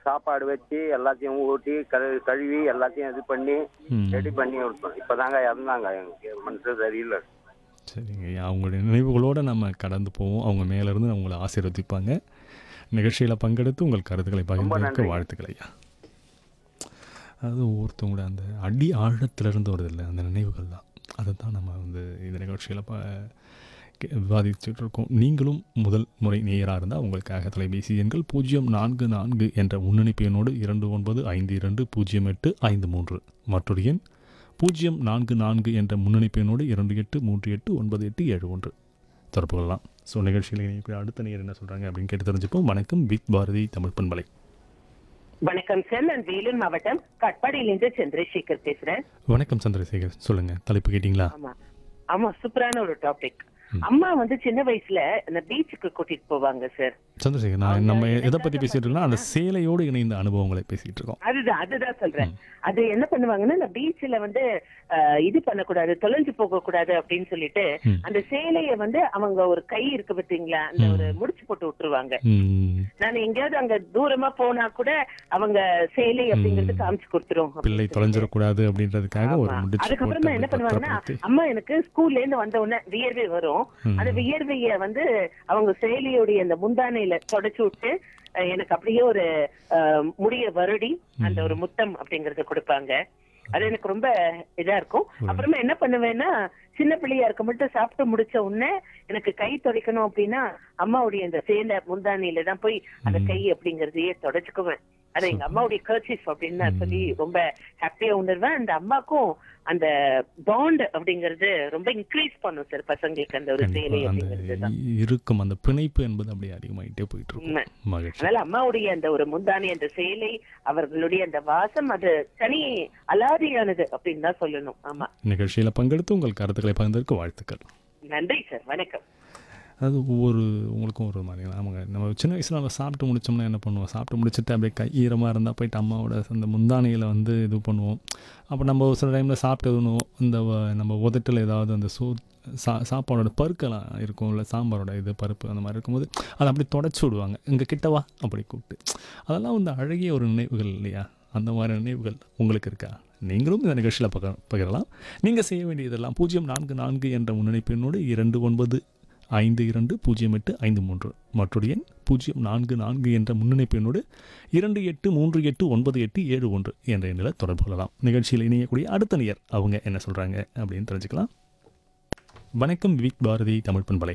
சாப்பாடு வச்சு எல்லாத்தையும் ஊட்டி கழு கழுவி எல்லாத்தையும் இது பண்ணி ம். ரெடி பண்ணி விட்டோம் இப்போதாங்க இறந்தாங்க எனக்கு மனசு சரியில்லை சரிங்க ஐயா அவங்களுடைய நினைவுகளோடு நம்ம கடந்து போவோம் அவங்க மேலேருந்து உங்களை ஆசீர்வதிப்பாங்க நிகழ்ச்சியில் பங்கெடுத்து உங்கள் கருத்துக்களை பகிர்ந்ததற்கு நன்றி. வாழ்த்துக்கள் ஐயா அது ஒவ்வொருத்தவங்களோட அந்த அடி ஆழத்திலிருந்து வருது இல்லை அந்த நினைவுகள் தான் அதை தான் நம்ம வந்து இந்த நிகழ்ச்சியில் ப கே- விவாதிச்சுட்டு இருக்கோம் நீங்களும் முதல் முறை நேயராக இருந்தால் உங்களுக்காக தொலைபேசி எண்கள் பூஜ்ஜியம் நான்கு நான்கு என்ற முன்னணிப்பு எண்ணோடு இரண்டு ஒன்பது ஐந்து இரண்டு பூஜ்ஜியம் எட்டு ஐந்து மூன்று மற்றொரு எண் பூஜ்ஜியம் நான்கு நான்கு என்ற முன்னணிப்பு எண்ணோடு இரண்டு எட்டு மூன்று எட்டு ஒன்பது எட்டு ஏழு ஒன்று தொடர்பு கொள்ளலாம் ஸோ நிகழ்ச்சியில் இணையக்கூடிய அடுத்த நேயர் என்ன சொல்கிறாங்க அப்படின்னு கேட்டு தெரிஞ்சுப்போம் வணக்கம் வித் பாரதி தமிழ் பண்பலை வணக்கம் சார் நான் வேலூர் மாவட்டம் கட்பாடியிலிருந்து சந்திரசேகர் பேசுறேன் வணக்கம் சந்திரசேகர் சொல்லுங்கள் தலைப்பு கேட்டிங்களா ஆமா ஆமா சூப்பரான ஒரு டாபிக் அம்மா வந்து சின்ன வயசுல இந்த பீச்சுக்கு கூட்டிட்டு போவாங்க சார் சந்திரசேகர் நான் நம்ம எதை பற்றி பேசிகிட்டு இருக்கோம்னா அந்த சேலையோடு இணைந்த அனுபவங்களை பேசிகிட்டு இருக்கோம் அதுதான் அதுதான் சொல்றேன் அது என்ன பண்ணுவாங்கன்னா இந்த பீச்ல வந்து அஹ், இது பண்ணக்கூடாது தொலைஞ்சு போக கூடாது அப்படின்னு சொல்லிட்டு ம். அந்த சேலைய வந்து அவங்க ஒரு கை இருக்கு பாத்தீங்களா அந்த ஒரு முடிச்சு போட்டு விட்டுருவாங்க ம், நான் எங்கேயாவது அங்க தூரமா போனா கூட அவங்க சேலை அப்படிங்கறது காமிச்சு கொடுத்துரும் பிள்ளை தொலைஞ்சிடக்கூடாது அப்படின்றதுக்காக ஒரு ஆமா. முடிச்சு அதுக்கப்புறமா போட்டு என்ன அப்படி பண்ணுவாங்கன்னா பத்திரப்படுத்தி அம்மா எனக்கு ஸ்கூல்ல இருந்து வந்த உடனே வியர்வை வரும் ம். அந்த வியர்வைய வந்து அவங்க செயலியோடைய அந்த முந்தானையில தொடச்சு விட்டு அஹ், எனக்கு அப்படியே ஒரு அஹ், முடிய வருடி அந்த ஒரு முத்தம் அப்படிங்கறத கொடுப்பாங்க அது எனக்கு ரொம்ப இதா இருக்கும் அப்புறமா என்ன பண்ணுவேன்னா சின்ன பிள்ளையா இருக்க மட்டும் சாப்பிட்டு முடிச்ச உடனே எனக்கு கை துடைக்கணும் அப்படின்னா அம்மாவுடைய அந்த சேலை முந்தானியில தான் போய் அந்த கை அப்படிங்கறதையே தொடச்சுக்குவேன் அது எங்க அம்மாவுடைய கர்ச்சிஃப் அப்படின்னு நான் சொல்லி ரொம்ப ஹாப்பியா உணர்வேன் அந்த அம்மாக்கும் அந்த பாண்ட் அப்படிங்கறது ரொம்ப இன்க்ரீஸ் பண்ணும் சார் பசங்களுக்கு அந்த ஒரு சேலை கண்டிப்பா அப்படிங்கிறது தான் அந்த இருக்கும் அந்த பிணைப்பு என்பது அப்படியே அதிகமாயிட்டே போயிட்டு உண்மை. இருக்கும் மகிழ்ச்சி அதனால அம்மாவுடைய அந்த ஒரு முந்தானி அந்த சேலை அவர்களுடைய அந்த வாசம் அது தனி அலாதியானது அப்படின்னு தான் சொல்லணும் ஆமா நிகழ்ச்சியில் பங்கெடுத்து உங்கள் கருத்துக்களை பகிர்ந்ததற்கு வாழ்த்துக்கள் நன்றி சார் வணக்கம் அது ஒவ்வொரு உங்களுக்கும் ஒரு மாதிரி ஆமாங்க நம்ம சின்ன வயசில் நம்ம சாப்பிட்டு முடிச்சோம்னா என்ன பண்ணுவோம் சாப்பிட்டு முடிச்சுட்டு அப்படியே கை ஈரமாக இருந்தால் போயிட்டு அம்மாவோட அந்த முந்தானையில் வந்து இது பண்ணுவோம் அப்போ நம்ம ஒரு சில டைமில் சாப்பிட்டதுனும் இந்த வ- நம்ம உதட்டில் ஏதாவது அந்த சோ சா சாப்பாடோட பருக்கெல்லாம் இருக்கும் இல்லை சாம்பாரோட இது பருப்பு அந்த மாதிரி இருக்கும்போது அதை அப்படி தொடச்சி விடுவாங்க இங்கே கிட்டவா அப்படி கூப்பிட்டு அதெல்லாம் வந்து அழகிய ஒரு நினைவுகள் இல்லையா அந்த மாதிரி நினைவுகள் உங்களுக்கு இருக்கா நீங்களும் இந்த நிகழ்ச்சியில் பக பகிரலாம் நீங்கள் செய்ய வேண்டியதெல்லாம் பூஜ்ஜியம் நான்கு நான்கு என்ற முன்னணிப்பினோடு இரண்டு ஒன்பது ஐந்து இரண்டு பூஜ்ஜியம் எட்டு ஐந்து மூன்று மற்றொரு எண் பூஜ்ஜியம் நான்கு நான்கு என்ற முன்னணிப்பினோடு இரண்டு எட்டு மூன்று எட்டு ஒன்பது எட்டு ஏழு ஒன்று என்ற எண்ணில் தொடர்பு கொள்ளலாம் நிகழ்ச்சியில் இணையக்கூடிய அடுத்த நேயர் அவங்க என்ன சொல்கிறாங்க அப்படின்னு தெரிஞ்சுக்கலாம் வணக்கம் விக் பாரதி தமிழ் பண்பலை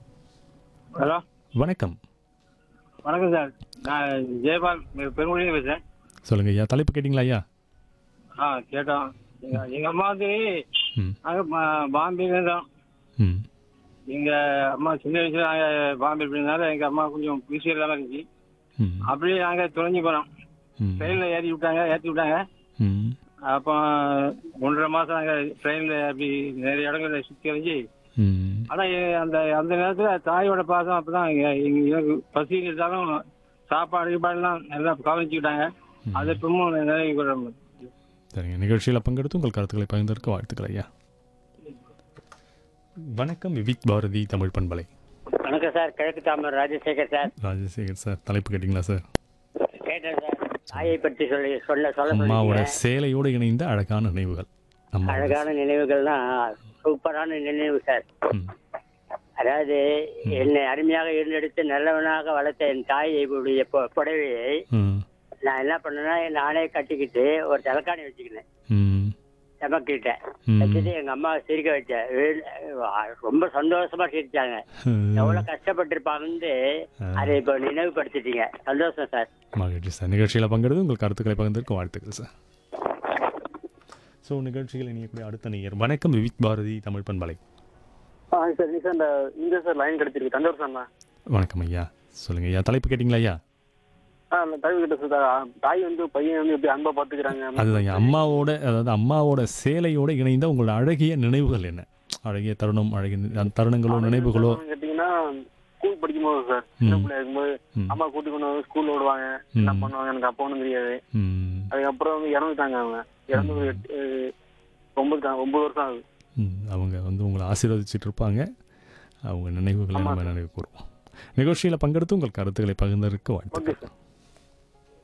ஹலோ வணக்கம் வணக்கம் சார் நான் ஜெயபால் பெருங்குடியில் பேசுகிறேன் சொல்லுங்க ஐயா தலைப்பு கேட்டிங்களா ஐயா ஆ கேட்டோம் எங்க- எங்க அம்மா வந்து ம் நாங்கள் பாம்பேல இருந்தோம் ம் எங்க அம்மா சின்ன வயசுல நாங்கள் பாம்பே இருந்ததுனால எங்க அம்மா கொஞ்சம் பிசியர் இல்லாமல் இருந்துச்சு ம் அப்படியே நாங்கள் தொலைஞ்சு போனோம் ம் ட்ரெயினில் ஏற்றி விட்டாங்க ஏற்றி விட்டாங்க ம் அப்போ ஒன்றரை மாதம் நாங்கள் ட்ரெயினில் அப்படி நிறைய இடங்களை சுற்றி அடைஞ்சு ம் ஆனால் அந்த அந்த நேரத்தில் தாயோட பாசம் அப்போ தான் எனக்கு பசி இருந்தாலும் சாப்பாடு கீப்பாடுலாம் நல்லா கவனிச்சுக்கிட்டாங்க அது இப்பவும் நிறைய கூற சரிங்க நிகழ்ச்சியில் பங்கெடுத்து உங்கள் கருத்துக்களை பகிர்ந்ததற்கு வாழ்த்துக்கள் ஐயா வணக்கம் விவிக் பாரதி தமிழ் பண்பலை வணக்கம் சார் கிழக்கு தாமர் ராஜசேகர் சார் ராஜசேகர் சார் தலைப்பு கேட்டிங்களா சார் கேட்டேன் சார் தாயை பற்றி சொல்லி சொல்ல சொல்ல அம்மாவோட சொன்னீங்க. சேலையோடு இணைந்த அழகான நினைவுகள் அம்மா அழகான நினைவுகள்னா சூப்பரான நினைவு சார் ம் அதாவது என்னை அருமையாக இருந்தெடுத்து நல்லவனாக வளர்த்த என் தாயுடைய பொ- புடவையை ம் நான் என்ன பண்ணேன்னா நானே கட்டிக்கிட்டு ஒரு தலைக்காணி வச்சுக்கினேன் ம் செமக்கிட்டேன் ம். வச்சுட்டு எங்க அம்மா சிரிக்க வச்சேன் வீ- ரொம்ப சந்தோஷமா சிரிச்சாங்க எவ்வளவு கஷ்டப்பட்டிருப்பாங்கன்னு அதை இப்போ நினைவுபடுத்திட்டீங்க சந்தோஷம் சார் மகிழ்ச்சி சார் நிகழ்ச்சியில் பங்கெடுத்து உங்கள் கருத்துக்களை பகிர்ந்ததற்கு வாழ்த்துக்கள் சார் ஸோ நிகழ்ச்சியில் இணையக்கூடிய அடுத்த நேயர் வணக்கம் விவிக் பாரதி தமிழ் பண்பலை ஆ சார் நீ சார் இந்த இங்கே சார் லைன் கிடைச்சிருக்கு தஞ்சாவூர் சார் வணக்கம் ஐயா சொல்லுங்க ஐயா தலைப்பு கேட்டிங்களா ஐயா ஆ அந்த தாய் கிட்ட சார் தாய் வந்து பையன் வந்து எப்படி அன்பா பார்த்துக்கிறாங்க அதுதான் ஐயா அம்மாவோட அதாவது அம்மாவோட சேலையோட இணைந்த உங்களோட அழகிய நினைவுகள் என்ன அழகிய தருணம் அழகிய நி- அந்த தருணங்களோ நினைவுகளோ கேட்டீங்கன்னா ஸ்கூல் படிக்கும்போது சார் சின்ன ம். பிள்ளையா இருக்கும்போது ம். அம்மா கூட்டி கொண்டு வந்து ஸ்கூல்ல விடுவாங்க என்ன பண்ணுவாங்க எனக்கு அப்போ ஒன்றும் தெரியாது ம், அதுக்கப்புறம் வந்து இறந்துட்டாங்க அவங்க இறந்து ஒரு எட்டு அஹ், ஒன்பது தான் ஒன்பது வருஷம் ஆகுது ம், அவங்க வந்து உங்களை ஆசீர்வதிச்சிட்டு இருப்பாங்க அவங்க நினைவுகளை நம்ம நினைவு கூறுவோம் நிகழ்ச்சியில் பங்கெடுத்து உங்கள் கருத்துக்களை பகிர்ந்ததற்கு ஓகே வாழ்த்துக்கள் சார்